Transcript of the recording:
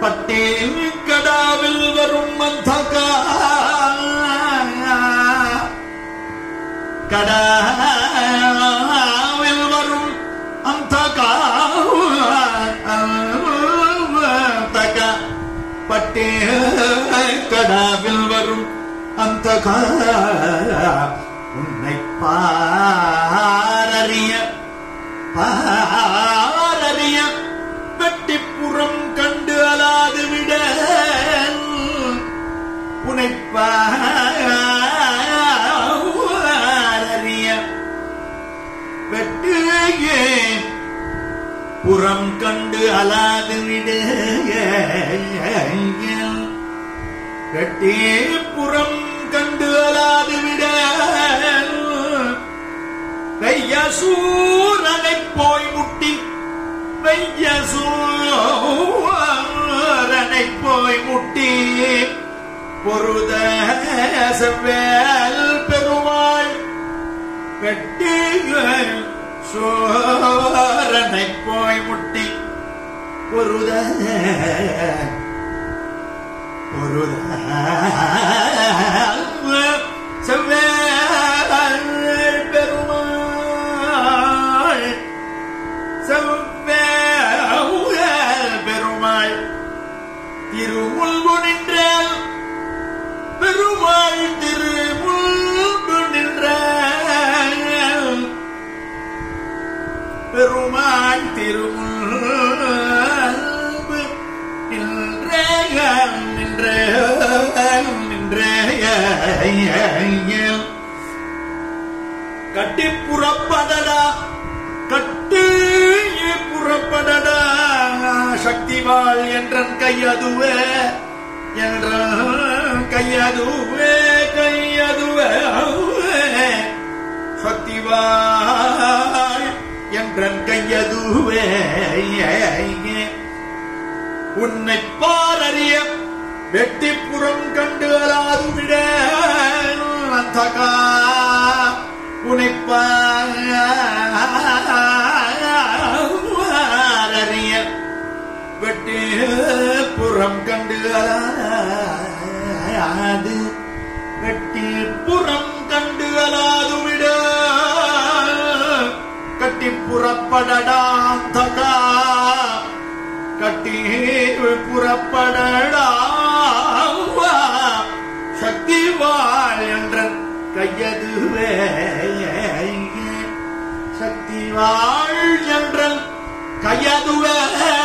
பட்டேல் கடாவில் வரும் மந்தகா கடாவில் வரும் அந்த பட்டே கடாவில் வரும் அந்த உன்னை பாரறிய பாரறிய வெட்டிப்புறம் கண்டு அலாது விட உனை பாரறிய வெட்டுயே புறம் கண்டு அலாது விட வெட்டே புறம் கண்டு அலாது விட வெய்யசூரனை போய் முட்டி வெய்யசூரனை போய் முட்டி பொருத செவ்வேல் பெருமாள் வெட்டி சோரனை போய் முட்டி பொருத பொருத செவ்வேல் பெருமாள் செவ்வேல் பெருமாள் திருமுல்கு நின்றால் பெருமாள் திருமுல்கு நின்றால் பெருமாள் திருமுல்கு நின்ற நின்ற நின்ற கட்டி புறப்படடா கட்டு புறப்படடா சக்திவாள் என்றன் கையதுவே என்ற கையதுவே கையதுவே சக்திவாள் என்றன் கையதுவே உன்னை பாரறிய வெட்டிப்புறம் கண்டு அலாது விட அந்தகா உன்னை பாரறிய வெட்டி புறம் கண்டு அலாது வெட்டி புறம் கண்டு அலாது விட கட்டி புறப்படடா தகா கட்டி புறப்படடா சக்தி வாழ் என்ற கையதுவே சக்தி வாழ் என்ற கையதுவே